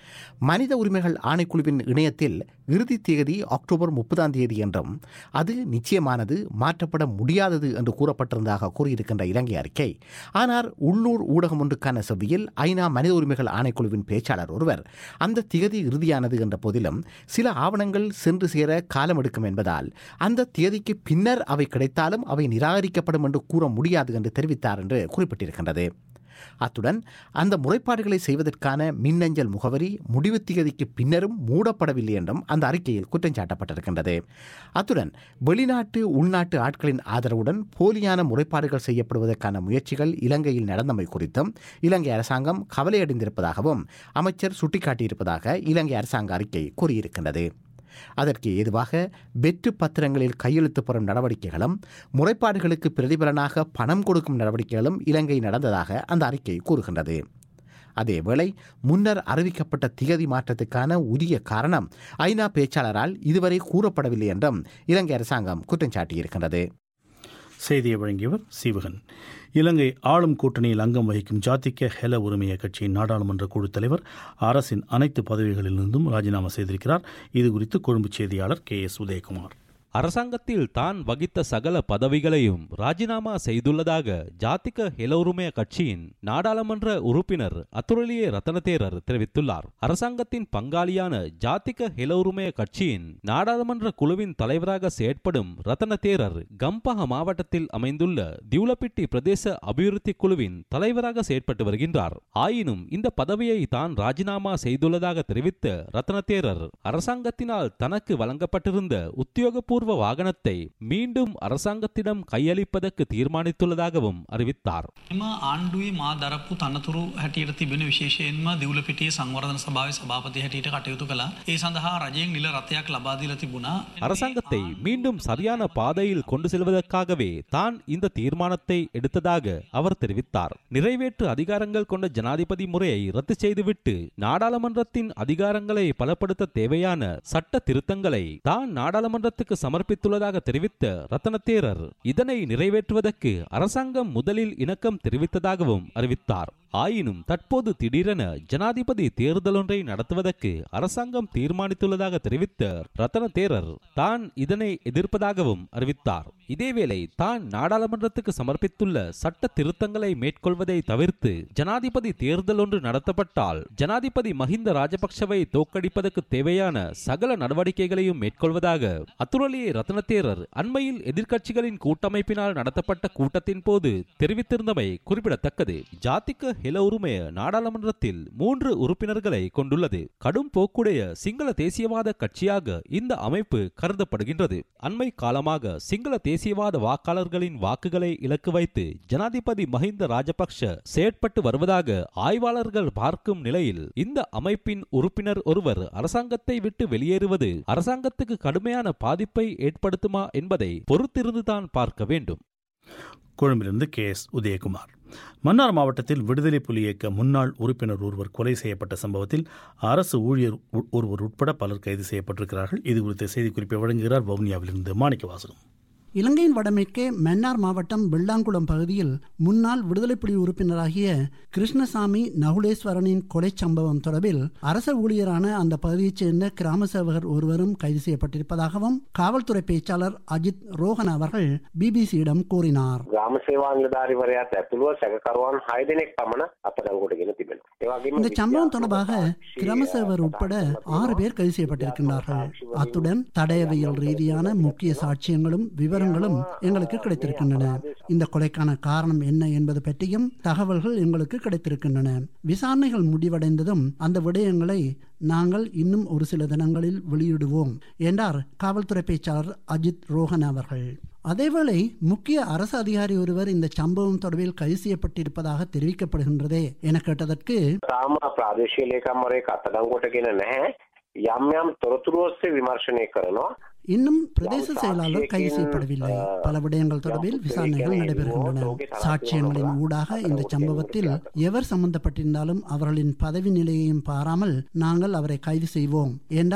மனித உரிமைகள் ஆணைக்குழுவின் இணையத்தில் இறுதி தேதி அக்டோபர் முப்பதாம் தேதி என்றும் அது நிச்சயமானது மாற்றப்பட முடியாதது என்று கூறப்பட்டிருந்ததாக கூறியிருக்கின்ற இலங்கை அறிக்கை ஆனால் உள்ளூர் ஊடகம் ஒன்றுக்கான செவ்வியில் ஐநா மனித உரிமைகள் ஆணைக்குழுவின் பேச்சாளர் ஒருவர் அந்த திகதி இறுதியானது என்ற போதிலும் சில ஆவணங்கள் சென்று சேர காலம் எடுக்கும் என்பதால் அந்த தேதிக்கு பின்னர் அவை கிடைத்தாலும் அவை நிராகரிக்கப்படும் என்று கூற முடியாது என்று தெரிவித்தார் என்று குறிப்பிட்டிருக்கின்றது அத்துடன் அந்த முறைப்பாடுகளை செய்வதற்கான மின்னஞ்சல் முகவரி முடிவு திகதிக்கு பின்னரும் மூடப்படவில்லை என்றும் அந்த அறிக்கையில் குற்றம் சாட்டப்பட்டிருக்கின்றது அத்துடன் வெளிநாட்டு உள்நாட்டு ஆட்களின் ஆதரவுடன் போலியான முறைப்பாடுகள் செய்யப்படுவதற்கான முயற்சிகள் இலங்கையில் நடந்தமை குறித்தும் இலங்கை அரசாங்கம் கவலையடைந்திருப்பதாகவும் அமைச்சர் சுட்டிக்காட்டியிருப்பதாக இலங்கை அரசாங்க அறிக்கை கூறியிருக்கின்றது அதற்கு ஏதுவாக வெற்று பத்திரங்களில் கையெழுத்து பெறும் நடவடிக்கைகளும் முறைப்பாடுகளுக்கு பிரதிபலனாக பணம் கொடுக்கும் நடவடிக்கைகளும் இலங்கை நடந்ததாக அந்த அறிக்கை கூறுகின்றது அதேவேளை முன்னர் அறிவிக்கப்பட்ட திகதி மாற்றத்துக்கான உரிய காரணம் ஐநா பேச்சாளரால் இதுவரை கூறப்படவில்லை என்றும் இலங்கை அரசாங்கம் குற்றம் சாட்டியிருக்கின்றது செய்தியை வழங்கியவர் சீவகன் இலங்கை ஆளும் கூட்டணியில் அங்கம் வகிக்கும் ஜாதிக்க ஹெல உரிமைய கட்சியின் நாடாளுமன்ற குழு தலைவர் அரசின் அனைத்து பதவிகளிலிருந்தும் ராஜினாமா செய்திருக்கிறார் இது குறித்து கொழும்பு செய்தியாளர் கே எஸ் உதயகுமார் அரசாங்கத்தில் தான் வகித்த சகல பதவிகளையும் ராஜினாமா செய்துள்ளதாக ஜாத்திக ஹெலோருமய கட்சியின் நாடாளுமன்ற உறுப்பினர் அத்துரலியே ரத்தனதேரர் தெரிவித்துள்ளார் அரசாங்கத்தின் பங்காளியான ஜாத்திக ஹெலோருமய கட்சியின் நாடாளுமன்ற குழுவின் தலைவராக செயற்படும் ரத்தனதேரர் கம்பஹ மாவட்டத்தில் அமைந்துள்ள திவுலப்பிட்டி பிரதேச அபிவிருத்தி குழுவின் தலைவராக செயற்பட்டு வருகின்றார் ஆயினும் இந்த பதவியை தான் ராஜினாமா செய்துள்ளதாக தெரிவித்த ரத்தனதேரர் அரசாங்கத்தினால் தனக்கு வழங்கப்பட்டிருந்த உத்தியோகபூர்வ பூர்வ வாகனத்தை மீண்டும் அரசாங்கத்திடம் கையளிப்பதற்கு தீர்மானித்துள்ளதாகவும் அறிவித்தார் එම ආණ්ඩුවේ මා දරපු තනතුරු හැටියට තිබෙන විශේෂයෙන්ම දිවුලපිටියේ සංවර්ධන සභාවේ සභාපති හැටියට කටයුතු කළා. ඒ සඳහා රජයෙන් නිල රථයක් ලබා දීලා තිබුණා. அரசாங்கத்தை மீண்டும் சரியான பாதையில் கொண்டு செல்வதற்காகவே தான் இந்த தீர்மானத்தை எடுத்ததாக அவர் தெரிவித்தார் நிறைவேற்று அதிகாரங்கள் கொண்ட ஜனாதிபதி முறையை ரத்து செய்துவிட்டு நாடாளுமன்றத்தின் அதிகாரங்களை பலப்படுத்த தேவையான சட்ட திருத்தங்களை தான் நாடாளுமன்றத்துக்கு சமர்ப்பித்துள்ளதாக தெரிவித்த ரத்தனத்தேரர் இதனை நிறைவேற்றுவதற்கு அரசாங்கம் முதலில் இணக்கம் தெரிவித்ததாகவும் அறிவித்தார் ஆயினும் தற்போது திடீரென ஜனாதிபதி தேர்தலொன்றை நடத்துவதற்கு அரசாங்கம் தீர்மானித்துள்ளதாக தெரிவித்த ரத்தன தேரர் தான் இதனை எதிர்ப்பதாகவும் அறிவித்தார் இதேவேளை தான் நாடாளுமன்றத்துக்கு சமர்ப்பித்துள்ள சட்ட திருத்தங்களை மேற்கொள்வதை தவிர்த்து ஜனாதிபதி தேர்தல் ஒன்று நடத்தப்பட்டால் ஜனாதிபதி மஹிந்த ராஜபக்சவை தோற்கடிப்பதற்கு தேவையான சகல நடவடிக்கைகளையும் மேற்கொள்வதாக அத்துரலியே ரத்னதேரர் அண்மையில் எதிர்க்கட்சிகளின் கூட்டமைப்பினால் நடத்தப்பட்ட கூட்டத்தின் போது தெரிவித்திருந்தமை குறிப்பிடத்தக்கது ஜாத்திக ஹெல உரிமைய நாடாளுமன்றத்தில் மூன்று உறுப்பினர்களை கொண்டுள்ளது கடும் போக்குடைய சிங்கள தேசியவாத கட்சியாக இந்த அமைப்பு கருதப்படுகின்றது அண்மை காலமாக சிங்கள தேசியவாத வாக்காளர்களின் வாக்குகளை இலக்கு வைத்து ஜனாதிபதி மஹிந்த ராஜபக்ஷ செயற்பட்டு வருவதாக ஆய்வாளர்கள் பார்க்கும் நிலையில் இந்த அமைப்பின் உறுப்பினர் ஒருவர் அரசாங்கத்தை விட்டு வெளியேறுவது அரசாங்கத்துக்கு கடுமையான பாதிப்பை ஏற்படுத்துமா என்பதை பொறுத்திருந்துதான் பார்க்க வேண்டும் கொழும்பிலிருந்து கே எஸ் உதயகுமார் மன்னார் மாவட்டத்தில் விடுதலை புலி இயக்க முன்னாள் உறுப்பினர் ஒருவர் கொலை செய்யப்பட்ட சம்பவத்தில் அரசு ஊழியர் உ- ஒருவர் உட்பட பலர் கைது செய்யப்பட்டிருக்கிறார்கள் இது குறித்த செய்திக்குறிப்பை வழங்குகிறார் வவுனியாவிலிருந்து மாணிக்க வாசகம் இலங்கையின் வடமேற்கே மன்னார் மாவட்டம் வெள்ளாங்குளம் பகுதியில் முன்னாள் விடுதலைப்புலி உறுப்பினராகிய கிருஷ்ணசாமி நகுலேஸ்வரனின் கொலை சம்பவம் தொடர்பில் அரச ஊழியரான அந்த பகுதியைச் சேர்ந்த கிராம சேவகர் ஒருவரும் கைது செய்யப்பட்டிருப்பதாகவும் காவல்துறை பேச்சாளர் அஜித் ரோஹன் அவர்கள் பிபிசியிடம் கூறினார் ග්‍රාම සේවා නිලධාරිවරයාත් ඇතුළුව සැකකරුවන් හය දෙනෙක් පමණ අත්අඩංගුවට ගෙන තිබෙනවා. ඒ වගේම இந்த சம்பவம் தொடர்பாக கிராம சேவர் உட்பட ஆறு பேர் கைது செய்யப்பட்டிருக்கின்றார்கள் அத்துடன் தடயவியல் ரீதியான முக்கிய சாட்சியங்களும் விவரங்களும் எங்களுக்கு கிடைத்திருக்கின்றன இந்த கொலைக்கான காரணம் என்ன என்பது பற்றியும் தகவல்கள் எங்களுக்கு கிடைத்திருக்கின்றன விசாரணைகள் முடிவடைந்ததும் அந்த விடயங்களை நாங்கள் இன்னும் ஒரு சில தினங்களில் வெளியிடுவோம் என்றார் காவல்துறை பேச்சாளர் அஜித் ரோஹன் அவர்கள் அதேவேளை முக்கிய அரசு அதிகாரி ஒருவர் இந்த சம்பவம் தொடர்பில் கைது செய்யப்பட்டிருப்பதாக தெரிவிக்கப்படுகின்றதே என கேட்டதற்கு තාම ප්‍රාදේශීය ලේකම්වරයෙක් අත්අඩංගුවට ගෙන නැහැ. යම් යම් තොරතුරු ඔස්සේ විමර්ශනය කරනවා. இன்னும் பிரதேச செயலாளர் கைது செய்யப்படவில்லை பல விடயங்கள் தொடர்பில் விசாரணைகள் நடைபெறுகின்றன சாட்சியங்களின் ஊடாக இந்த சம்பவத்தில் எவர் சம்பந்தப்பட்டிருந்தாலும் அவர்களின் பதவி நிலையையும் பாராமல் நாங்கள் அவரை கைது செய்வோம் என்றார்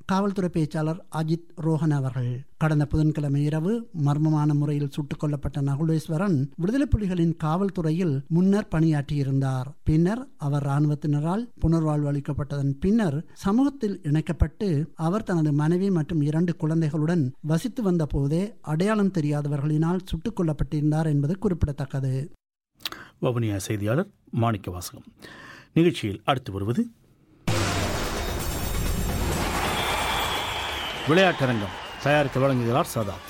காவல்துறை பேச்சாளர் அஜித் ரோஹன் அவர்கள் கடந்த புதன்கிழமை இரவு மர்மமான முறையில் சுட்டுக் கொல்லப்பட்ட நகுலேஸ்வரன் விடுதலை புலிகளின் காவல்துறையில் முன்னர் பணியாற்றியிருந்தார் பின்னர் அவர் இராணுவத்தினரால் புனர்வாழ்வு அளிக்கப்பட்டதன் பின்னர் சமூகத்தில் இணைக்கப்பட்டு அவர் தனது மனைவி மற்றும் இரண்டு குழந்தைகளுடன் வசித்து வந்த போதே அடையாளம் தெரியாதவர்களினால் சுட்டுக் கொல்லப்பட்டிருந்தார் என்பது குறிப்பிடத்தக்கது வவுனியா செய்தியாளர் மாணிக்க வாசகம் நிகழ்ச்சியில் அடுத்து வருவது விளையாட்டரங்கம் தயாரித்து வழங்குகிறார் சதாத்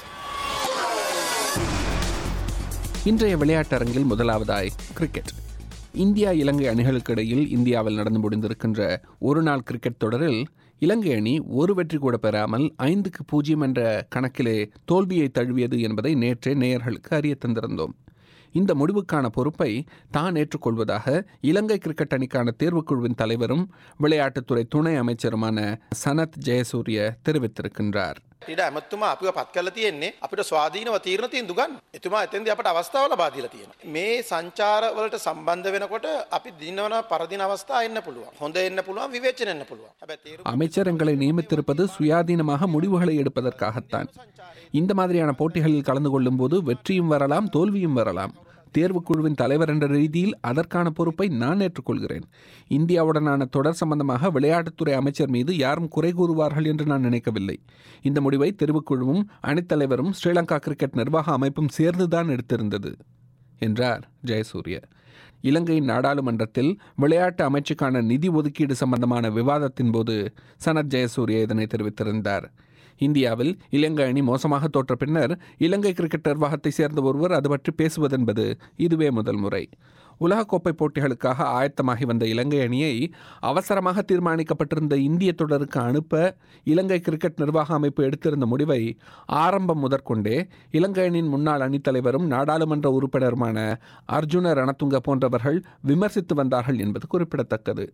இன்றைய விளையாட்டரங்கில் முதலாவதாய் கிரிக்கெட் இந்தியா இலங்கை அணிகளுக்கு இடையில் இந்தியாவில் நடந்து முடிந்திருக்கின்ற ஒரு நாள் கிரிக்கெட் தொடரில் இலங்கை அணி ஒரு வெற்றி கூட பெறாமல் ஐந்துக்கு பூஜ்ஜியம் என்ற கணக்கிலே தோல்வியை தழுவியது என்பதை நேற்றே நேயர்களுக்கு அறிய தந்திருந்தோம் இந்த முடிவுக்கான பொறுப்பை தான் ஏற்றுக்கொள்வதாக இலங்கை கிரிக்கெட் அணிக்கான தேர்வுக்குழுவின் தலைவரும் விளையாட்டுத்துறை துணை அமைச்சருமான சனத் ஜெயசூரிய தெரிவித்திருக்கின்றார் ඊට ඇමත්තුමා අපිව පත් කල තියෙන්නේ අපිට ස්වාධීනව තීරණ තින් දුගන් එතුමා එතන්දි අපට අවස්ථාව ලබා දීලා තියෙනවා මේ සංචාරවලට සම්බන්ධ වෙනකොට අපි දිනවන පරදින අවස්ථා එන්න පුළුවන් හොඳ එන්න පුළුවන් විවේචන එන්න පුළුවන් හැබැයි තීරු அமைச்சர் எங்களை நியமித்திருப்பது சுயாதீனமாக முடிவுகளை எடுப்பதற்காகத்தான் இந்த மாதிரியான போட்டிகளில் கலந்து கொள்ளும்போது வெற்றியும் வரலாம் தோல்வியும் வரலாம் தேர்வுக்குழுவின் தலைவர் என்ற ரீதியில் அதற்கான பொறுப்பை நான் ஏற்றுக்கொள்கிறேன் இந்தியாவுடனான தொடர் சம்பந்தமாக விளையாட்டுத்துறை அமைச்சர் மீது யாரும் குறை கூறுவார்கள் என்று நான் நினைக்கவில்லை இந்த முடிவை தெரிவுக்குழுவும் அணித்தலைவரும் ஸ்ரீலங்கா கிரிக்கெட் நிர்வாக அமைப்பும் சேர்ந்துதான் எடுத்திருந்தது என்றார் ஜெயசூரிய இலங்கையின் நாடாளுமன்றத்தில் விளையாட்டு அமைச்சுக்கான நிதி ஒதுக்கீடு சம்பந்தமான விவாதத்தின் போது சனத் ஜெயசூரிய இதனை தெரிவித்திருந்தார் இந்தியாவில் இலங்கை அணி மோசமாக தோற்ற பின்னர் இலங்கை கிரிக்கெட் நிர்வாகத்தை சேர்ந்த ஒருவர் அது பற்றி பேசுவதென்பது இதுவே முதல் முறை உலகக்கோப்பை போட்டிகளுக்காக ஆயத்தமாகி வந்த இலங்கை அணியை அவசரமாக தீர்மானிக்கப்பட்டிருந்த இந்திய தொடருக்கு அனுப்ப இலங்கை கிரிக்கெட் நிர்வாக அமைப்பு எடுத்திருந்த முடிவை ஆரம்பம் முதற்கொண்டே இலங்கை அணியின் முன்னாள் அணித்தலைவரும் நாடாளுமன்ற உறுப்பினருமான அர்ஜுன ரணதுங்க போன்றவர்கள் விமர்சித்து வந்தார்கள் என்பது குறிப்பிடத்தக்கது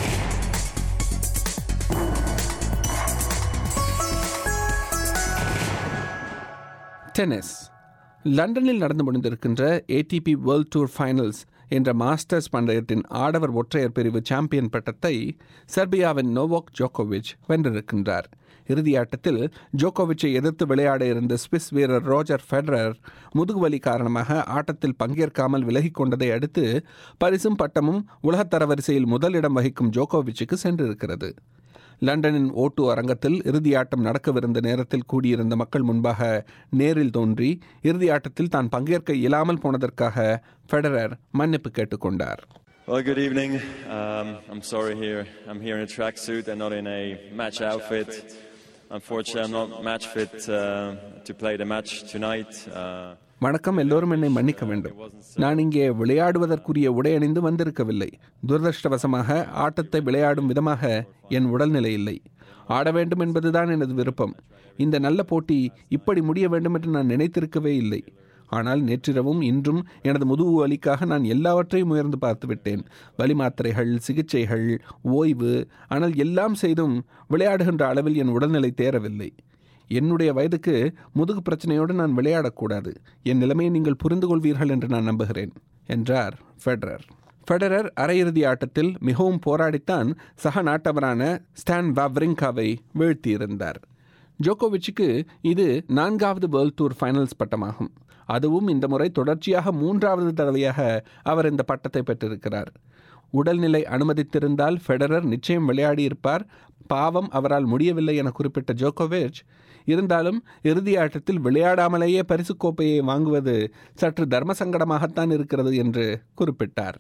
டென்னிஸ் லண்டனில் நடந்து முடிந்திருக்கின்ற ஏடிபி வேர்ல்ட் டூர் ஃபைனல்ஸ் என்ற மாஸ்டர்ஸ் பந்தயத்தின் ஆடவர் ஒற்றையர் பிரிவு சாம்பியன் பட்டத்தை செர்பியாவின் நோவோக் ஜோகோவிச் வென்றிருக்கின்றார் இறுதியாட்டத்தில் ஜோகோவிச்சை எதிர்த்து விளையாட இருந்த சுவிஸ் வீரர் ரோஜர் ஃபெடரர் முதுகுவலி காரணமாக ஆட்டத்தில் பங்கேற்காமல் விலகிக் கொண்டதை அடுத்து பரிசும் பட்டமும் உலகத் தரவரிசையில் முதலிடம் வகிக்கும் ஜோகோவிச்சுக்கு சென்றிருக்கிறது லண்டனின் ஓட்டு அரங்கத்தில் இறுதியாட்டம் நடக்கவிருந்த நேரத்தில் கூடியிருந்த மக்கள் முன்பாக நேரில் தோன்றி இறுதியாட்டத்தில் தான் பங்கேற்க இயலாமல் போனதற்காக ஃபெடரர் மன்னிப்பு கேட்டுக்கொண்டார் Well, good evening. Um, I'm sorry here. I'm here in a tracksuit and not in a match outfit. Unfortunately, I'm not match fit uh, to play the match tonight. Uh, வணக்கம் எல்லோரும் என்னை மன்னிக்க வேண்டும் நான் இங்கே விளையாடுவதற்குரிய உடை அணிந்து வந்திருக்கவில்லை துரதிருஷ்டவசமாக ஆட்டத்தை விளையாடும் விதமாக என் உடல்நிலை இல்லை ஆட வேண்டும் என்பதுதான் எனது விருப்பம் இந்த நல்ல போட்டி இப்படி முடிய வேண்டும் என்று நான் நினைத்திருக்கவே இல்லை ஆனால் நேற்றிரவும் இன்றும் எனது முதுகு வலிக்காக நான் எல்லாவற்றையும் உயர்ந்து பார்த்து விட்டேன் வலி மாத்திரைகள் சிகிச்சைகள் ஓய்வு ஆனால் எல்லாம் செய்தும் விளையாடுகின்ற அளவில் என் உடல்நிலை தேரவில்லை என்னுடைய வயதுக்கு முதுகு பிரச்சனையோடு நான் விளையாடக்கூடாது என் நிலைமையை நீங்கள் புரிந்து கொள்வீர்கள் என்று நான் நம்புகிறேன் என்றார் ஃபெடரர் ஃபெடரர் அரையிறுதி ஆட்டத்தில் மிகவும் போராடித்தான் சக நாட்டவரான ஸ்டான் வாவ்ரிங்காவை வீழ்த்தியிருந்தார் ஜோகோவிச்சுக்கு இது நான்காவது வேர்ல்ட் டூர் ஃபைனல்ஸ் பட்டமாகும் அதுவும் இந்த முறை தொடர்ச்சியாக மூன்றாவது தடவையாக அவர் இந்த பட்டத்தை பெற்றிருக்கிறார் உடல்நிலை அனுமதித்திருந்தால் ஃபெடரர் நிச்சயம் விளையாடியிருப்பார் பாவம் அவரால் முடியவில்லை என குறிப்பிட்ட ஜோகோவிச் இருந்தாலும் இறுதி ஆட்டத்தில் விளையாடாமலேயே பரிசுக் கோப்பையை வாங்குவது சற்று தர்ம சங்கடமாகத்தான் இருக்கிறது என்று குறிப்பிட்டார்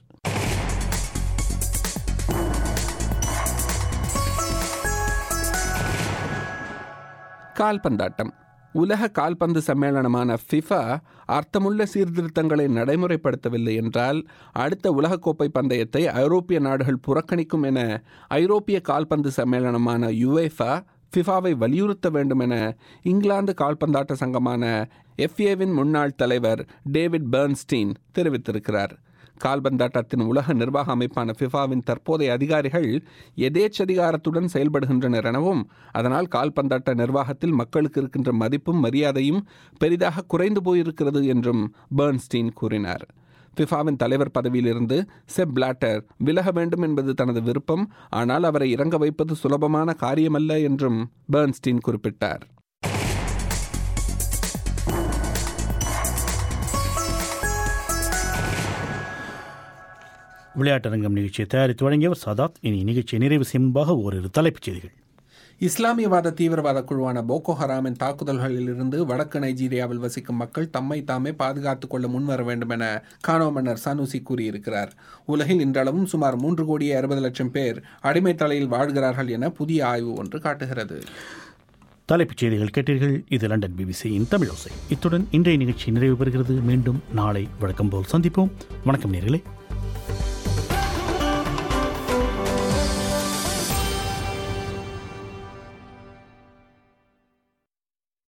கால்பந்தாட்டம் உலக கால்பந்து சம்மேளனமான ஃபிஃபா அர்த்தமுள்ள சீர்திருத்தங்களை நடைமுறைப்படுத்தவில்லை என்றால் அடுத்த உலகக்கோப்பை பந்தயத்தை ஐரோப்பிய நாடுகள் புறக்கணிக்கும் என ஐரோப்பிய கால்பந்து சம்மேளனமான யுவேஃபா ஃபிஃபாவை வலியுறுத்த வேண்டும் என இங்கிலாந்து கால்பந்தாட்ட சங்கமான எஃப்ஏவின் முன்னாள் தலைவர் டேவிட் பெர்ன்ஸ்டீன் தெரிவித்திருக்கிறார் கால்பந்தாட்டத்தின் உலக நிர்வாக அமைப்பான ஃபிஃபாவின் தற்போதைய அதிகாரிகள் எதேச்சதிகாரத்துடன் செயல்படுகின்றனர் எனவும் அதனால் கால்பந்தாட்ட நிர்வாகத்தில் மக்களுக்கு இருக்கின்ற மதிப்பும் மரியாதையும் பெரிதாக குறைந்து போயிருக்கிறது என்றும் பெர்ன்ஸ்டீன் கூறினார் ஃபிஃபாவின் தலைவர் பதவியிலிருந்து செப் பிளாட்டர் விலக வேண்டும் என்பது தனது விருப்பம் ஆனால் அவரை இறங்க வைப்பது சுலபமான காரியமல்ல என்றும் பெர்ன்ஸ்டீன் குறிப்பிட்டார் விளையாட்டரங்கம் நிகழ்ச்சியை தயாரித்து வழங்கியவர் சதாத் இனி நிகழ்ச்சியை நிறைவு செய்யும் முன்பாக ஓரிரு தலைப்புச் செய்திகள் இஸ்லாமியவாத தீவிரவாத குழுவான போகோ ஹராமின் தாக்குதல்களில் இருந்து வடக்கு நைஜீரியாவில் வசிக்கும் மக்கள் தம்மை தாமே பாதுகாத்துக் கொள்ள முன்வர வேண்டும் என கானோ மன்னர் சனூசி கூறியிருக்கிறார் உலகில் இன்றளவும் சுமார் மூன்று கோடியே அறுபது லட்சம் பேர் அடிமை தலையில் வாழ்கிறார்கள் என புதிய ஆய்வு ஒன்று காட்டுகிறது தலைப்புச் செய்திகள் கேட்டீர்கள் இது லண்டன் பிபிசியின் தமிழோசை இத்துடன் இன்றைய நிகழ்ச்சி நிறைவு பெறுகிறது மீண்டும் நாளை வழக்கம் போல் சந்திப்போம் வணக்கம் நேர்களே